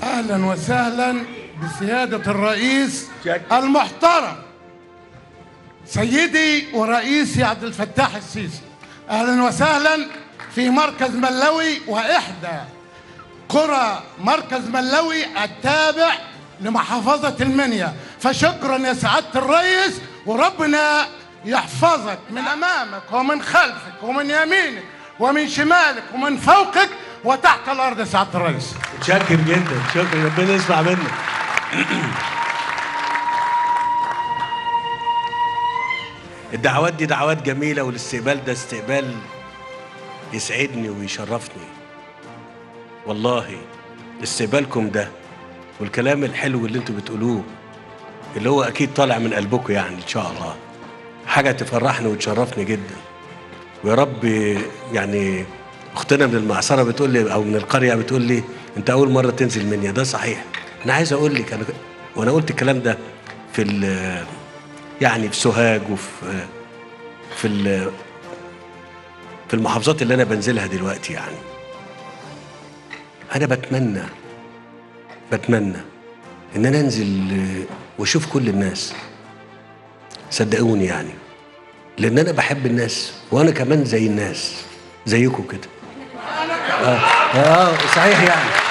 اهلا وسهلا بسياده الرئيس المحترم سيدي ورئيسي عبد الفتاح السيسي اهلا وسهلا في مركز ملوي واحدى قرى مركز ملوي التابع لمحافظة المنيا فشكرا يا سعادة الرئيس وربنا يحفظك من أمامك ومن خلفك ومن يمينك ومن شمالك ومن فوقك وتحت الأرض يا سعادة الرئيس شاكر جدا شكرا ربنا يسمع منك الدعوات دي دعوات جميلة والاستقبال ده استقبال يسعدني ويشرفني والله استقبالكم ده والكلام الحلو اللي انتوا بتقولوه اللي هو اكيد طالع من قلبكم يعني ان شاء الله حاجة تفرحني وتشرفني جدا ويا رب يعني اختنا من المعصرة بتقول لي او من القرية بتقول لي انت اول مرة تنزل منيا ده صحيح انا عايز اقول لك انا وانا قلت الكلام ده في ال- يعني في سوهاج وفي في ال- في المحافظات اللي انا بنزلها دلوقتي يعني انا بتمنى بتمنى ان انا انزل واشوف كل الناس صدقوني يعني لان انا بحب الناس وانا كمان زي الناس زيكم كده اه, آه صحيح يعني